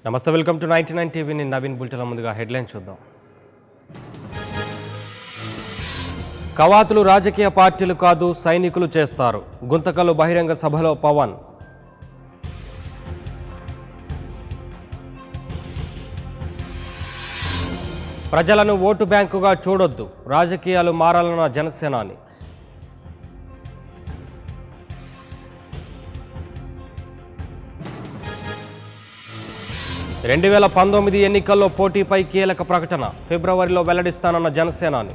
నమస్తే welcome to ninety nine TV నేను నవీన్ బుల్టల ముందుగా హెడ్లైన్ చూద్దాం కవాతులు రాజకీయ పార్టీలు కాదు సైనికులు చేస్తారు గుంతకల్లు బహిరంగ సభలో పవన్ ప్రజలను ఓటు బ్యాంకుగా చూడొద్దు రాజకీయాలు మారాలన్న జనసేనాని రెండు వేల పంతొమ్మిది ఎన్నికల్లో పోటీపై కీలక ప్రకటన ఫిబ్రవరిలో వెల్లడిస్తానన్న జనసేనాని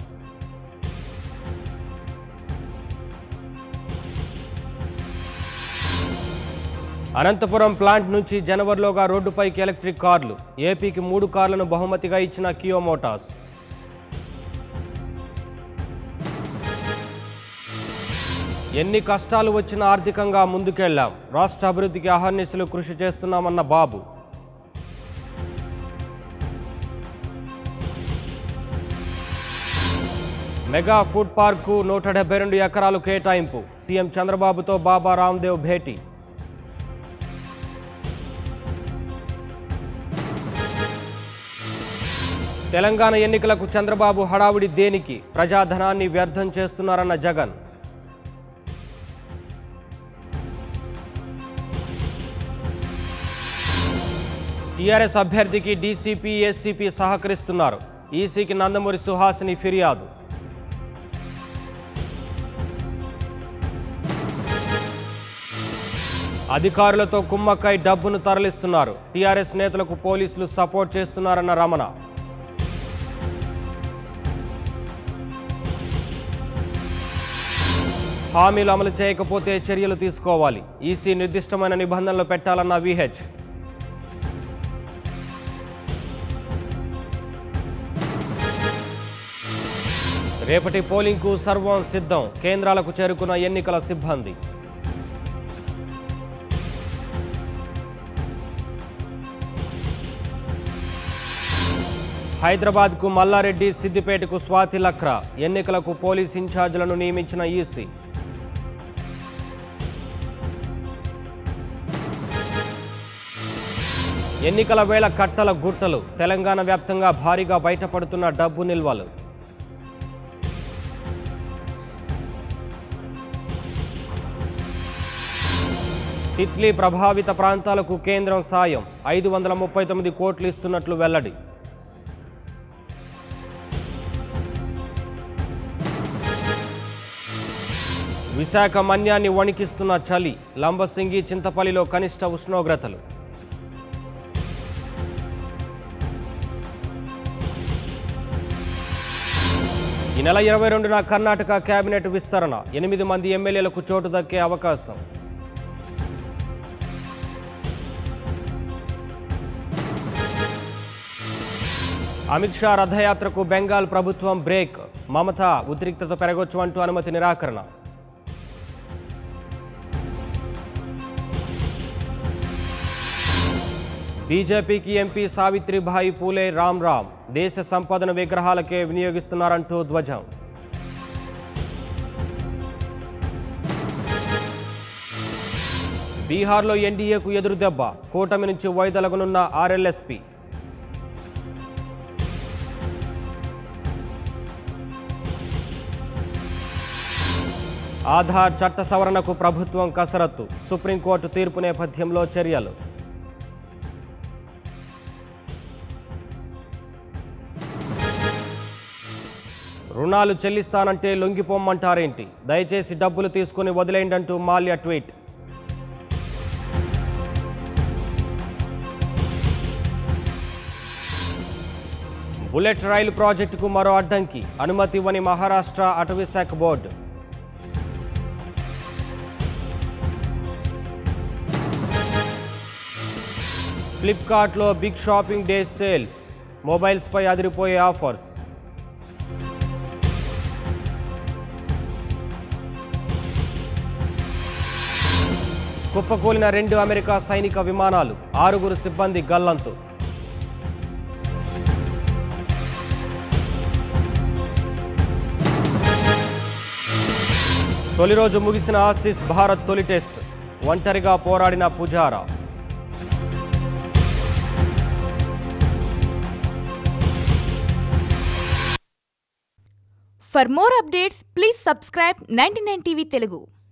అనంతపురం ప్లాంట్ నుంచి జనవరిలోగా రోడ్డుపైకి ఎలక్ట్రిక్ కార్లు ఏపీకి మూడు కార్లను బహుమతిగా ఇచ్చిన కియో మోటార్స్ ఎన్ని కష్టాలు వచ్చినా ఆర్థికంగా ముందుకెళ్లాం రాష్ట్ర అభివృద్ధికి అహర్నిశలు కృషి చేస్తున్నామన్న బాబు మెగా ఫుడ్ పార్కు నూట డెబ్బై రెండు ఎకరాలు కేటాయింపు సీఎం చంద్రబాబుతో బాబా రామ్దేవ్ భేటీ తెలంగాణ ఎన్నికలకు చంద్రబాబు హడావుడి దేనికి ప్రజాధనాన్ని వ్యర్థం చేస్తున్నారన్న జగన్ టీఆర్ఎస్ అభ్యర్థికి డీసీపీ ఎస్సీపీ సహకరిస్తున్నారు ఈసీకి నందమూరి సుహాసిని ఫిర్యాదు అధికారులతో కుమ్మక్కై డబ్బును తరలిస్తున్నారు టీఆర్ఎస్ నేతలకు పోలీసులు సపోర్ట్ చేస్తున్నారన్న రమణ హామీలు అమలు చేయకపోతే చర్యలు తీసుకోవాలి ఈసీ నిర్దిష్టమైన నిబంధనలు పెట్టాలన్న విహెచ్ రేపటి పోలింగ్కు సర్వం సిద్ధం కేంద్రాలకు చేరుకున్న ఎన్నికల సిబ్బంది హైదరాబాద్కు మల్లారెడ్డి సిద్దిపేటకు స్వాతి లక్రా ఎన్నికలకు పోలీస్ ఇన్ఛార్జీలను నియమించిన ఈసీ ఎన్నికల వేళ కట్టల గుట్టలు తెలంగాణ వ్యాప్తంగా భారీగా బయటపడుతున్న డబ్బు నిల్వలు తిత్లీ ప్రభావిత ప్రాంతాలకు కేంద్రం సాయం ఐదు వందల ముప్పై తొమ్మిది కోట్లు ఇస్తున్నట్లు వెల్లడి విశాఖ మన్యాన్ని వణికిస్తున్న చలి లంబసింగి చింతపల్లిలో కనిష్ట ఉష్ణోగ్రతలు ఈ నెల ఇరవై రెండున కర్ణాటక కేబినెట్ విస్తరణ ఎనిమిది మంది ఎమ్మెల్యేలకు చోటు దక్కే అవకాశం అమిత్ షా రథయాత్రకు బెంగాల్ ప్రభుత్వం బ్రేక్ మమత ఉద్రిక్తత పెరగొచ్చు అంటూ అనుమతి నిరాకరణ బీజేపీకి ఎంపీ సావిత్రిబాయి పూలే రామ్ రామ్ దేశ సంపదను విగ్రహాలకే వినియోగిస్తున్నారంటూ ధ్వజం బీహార్లో ఎన్డీఏకు ఎదురుదెబ్బ కూటమి నుంచి వైదొలగనున్న ఆర్ఎల్ఎస్పీ ఆధార్ చట్ట సవరణకు ప్రభుత్వం కసరత్తు సుప్రీంకోర్టు తీర్పు నేపథ్యంలో చర్యలు రుణాలు చెల్లిస్తానంటే లొంగిపోమ్మంటారేంటి దయచేసి డబ్బులు తీసుకుని వదిలేయండంటూ మాల్య ట్వీట్ బుల్లెట్ రైలు ప్రాజెక్టుకు మరో అడ్డంకి అనుమతి ఇవ్వని మహారాష్ట్ర అటవీ శాఖ బోర్డు ఫ్లిప్కార్ట్లో బిగ్ షాపింగ్ డే సేల్స్ మొబైల్స్పై అదిరిపోయే ఆఫర్స్ కుప్పకూలిన రెండు అమెరికా సైనిక విమానాలు ఆరుగురు సిబ్బంది గల్లంతు తొలి రోజు ముగిసిన ఆసీస్ భారత్ తొలి టెస్ట్ ఒంటరిగా పోరాడిన Pujara for more updates please subscribe ninety TV Telugu